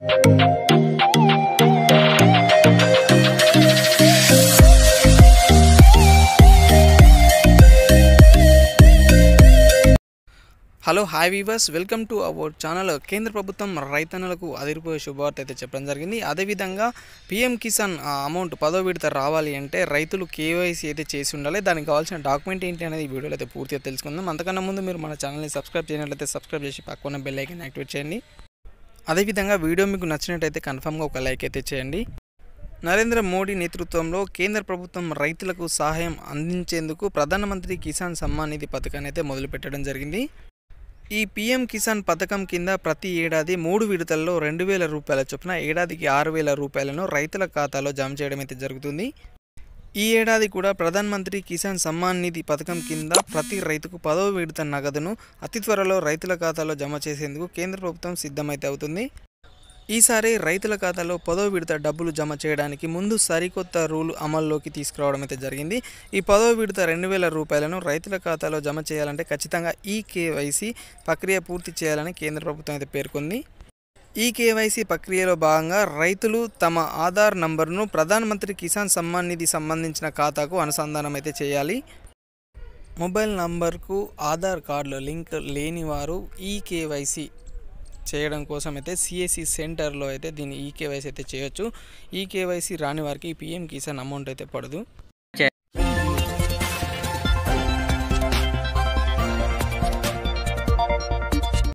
hello hi viewers welcome to our channel కేంద్ర ప్రభుత్వం రైతన్నలకు అదిరిపోయే శుభవార్త అయితే చెప్పడం జరిగింది అదేవిధంగా పిఎం కిసాన్ ఆ, అమౌంట్ పదో విడత రావాలి అంటే రైతులు కేవైసీ అయితే చేసి ఉండాలి దానికి కావాల్సిన డాక్యుమెంట్ ఏంటి అనేది ఈ వీడియోలో అయితే పూర్తిగా తెలుసుకుందాం అంతకన్నా ముందు మీరు మన ఛానల్ని సబ్స్క్రైబ్ చేయనట్లయితే సబ్స్క్రైబ్ చేసి పక్కన బెల్ ఐకాన్ యాక్టివేట్ చేయండి అదేవిధంగా వీడియో మీకు నచ్చినట్టయితే కన్ఫామ్గా ఒక లైక్ అయితే చేయండి నరేంద్ర మోడీ నేతృత్వంలో కేంద్ర ప్రభుత్వం రైతులకు సహాయం అందించేందుకు ప్రధానమంత్రి కిసాన్ సమ్మాన్ నిధి పథకాన్ని అయితే మొదలుపెట్టడం జరిగింది ఈ పీఎం కిసాన్ పథకం కింద ప్రతి ఏడాది మూడు విడతల్లో రెండు వేల రూపాయల చొప్పున ఏడాదికి ఆరు వేల రూపాయలను రైతుల ఖాతాలో జమ చేయడం అయితే జరుగుతుంది ఈ ఏడాది కూడా ప్రధాన్ మంత్రి కిసాన్ సమ్మాన్ నిధి పథకం కింద ప్రతి రైతుకు పదవ విడత నగదును అతి త్వరలో రైతుల ఖాతాలో జమ చేసేందుకు కేంద్ర ప్రభుత్వం సిద్ధమైతే అవుతుంది ఈసారి రైతుల ఖాతాలో పదో విడత డబ్బులు జమ చేయడానికి ముందు సరికొత్త రూల్ అమల్లోకి తీసుకురావడం అయితే జరిగింది ఈ పదో విడత రెండు వేల రూపాయలను రైతుల ఖాతాలో జమ చేయాలంటే ఖచ్చితంగా ఈ కేవైసీ ప్రక్రియ పూర్తి చేయాలని కేంద్ర ప్రభుత్వం అయితే పేర్కొంది ఈ కేవైసీ ప్రక్రియలో భాగంగా రైతులు తమ ఆధార్ నంబర్ను ప్రధానమంత్రి కిసాన్ సమ్మాన్ నిధి సంబంధించిన ఖాతాకు అనుసంధానం అయితే చేయాలి మొబైల్ నంబర్కు ఆధార్ కార్డులో లింక్ లేని వారు ఈ కేవైసీ చేయడం కోసం అయితే సిఎస్సి సెంటర్లో అయితే దీన్ని ఈ కేవైసీ అయితే చేయొచ్చు ఈ కేవైసీ రాని వారికి పిఎం కిసాన్ అమౌంట్ అయితే పడదు